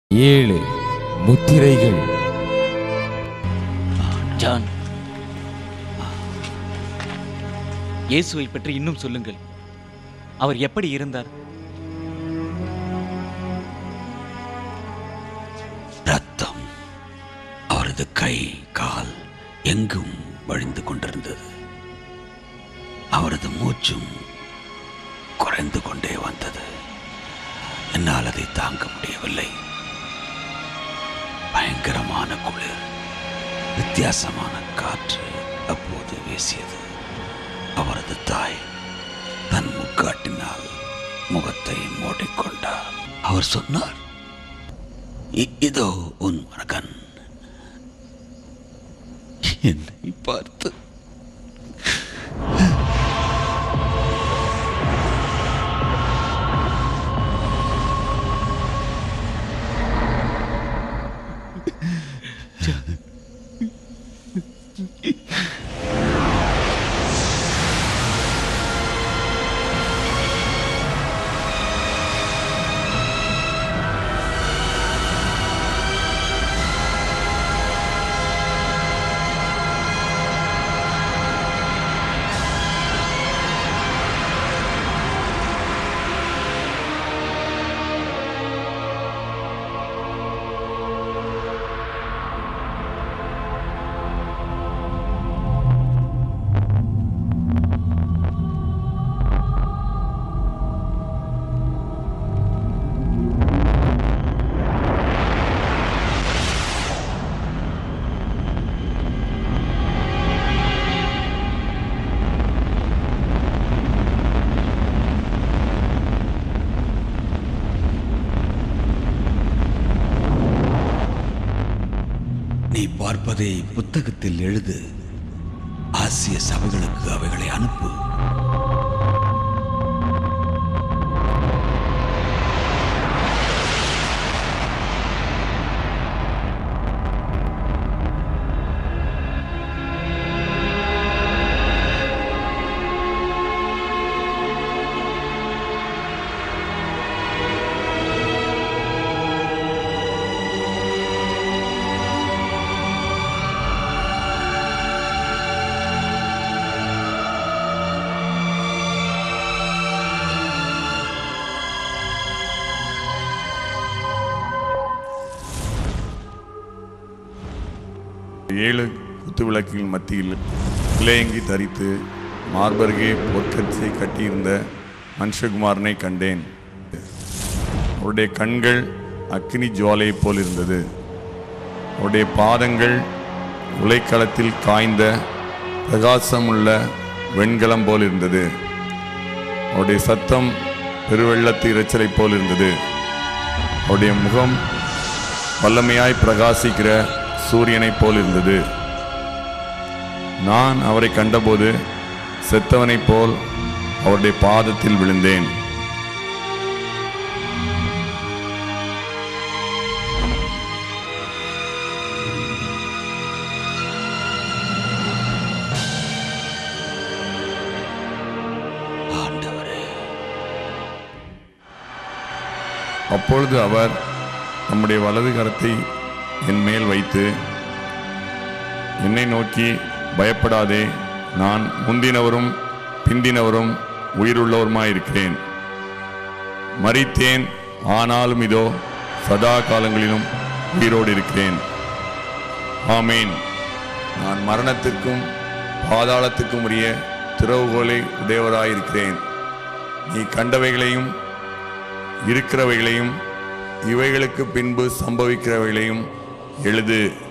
ஏழு முத்திரைகள் ஜான் இயேசுவை பற்றி இன்னும் சொல்லுங்கள் அவர் எப்படி இருந்தார் ரத்தம் அவரது கை கால் எங்கும் வழிந்து கொண்டிருந்தது அவரது மூச்சும் குறைந்து கொண்டே வந்தது என்னால் அதை தாங்க முடியவில்லை பயங்கரமான குளிர் வித்தியாசமான காற்று அப்போது வீசியது அவரது தாய் தன் முக்காட்டினால் முகத்தை மூடிக்கொண்டார் அவர் சொன்னார் "இ- இதோ உன் மகன் என்னை பார்த்து நீ பார்ப்பதை புத்தகத்தில் எழுது ஆசிய சபைகளுக்கு அவைகளை அனுப்பு ஏழு குத்துவிளக்கின் மத்தியில் இளையங்கி தரித்து மார்பருகே பொற்கச்சை கட்டியிருந்த மனுஷகுமாரனை கண்டேன் அவருடைய கண்கள் அக்கினி ஜுவாலையைப் போல் இருந்தது அவருடைய பாதங்கள் உலைக்களத்தில் காய்ந்த பிரகாசமுள்ள வெண்கலம் போல் இருந்தது அவருடைய சத்தம் பெருவெள்ளத்து இரைச்சலைப் போல் இருந்தது அவருடைய முகம் வல்லமையாய் பிரகாசிக்கிற சூரியனைப் போல் இருந்தது நான் அவரை கண்டபோது செத்தவனைப் போல் அவருடைய பாதத்தில் விழுந்தேன் ஆண்டவரே அப்பொழுது அவர் நம்முடைய வலது கரத்தை என் மேல் வைத்து என்னை நோக்கி பயப்படாதே நான் முந்தினவரும் பிந்தினவரும் உயிருள்ளவருமாயிருக்கிறேன் மரித்தேன் ஆனாலும் இதோ சதா காலங்களிலும் உயிரோடு இருக்கிறேன் ஆமேன் நான் மரணத்திற்கும் பாதாளத்துக்கும் உரிய திறவுகோலை உடையவராயிருக்கிறேன் நீ கண்டவைகளையும் இருக்கிறவைகளையும் இவைகளுக்கு பின்பு சம்பவிக்கிறவைகளையும் எழுது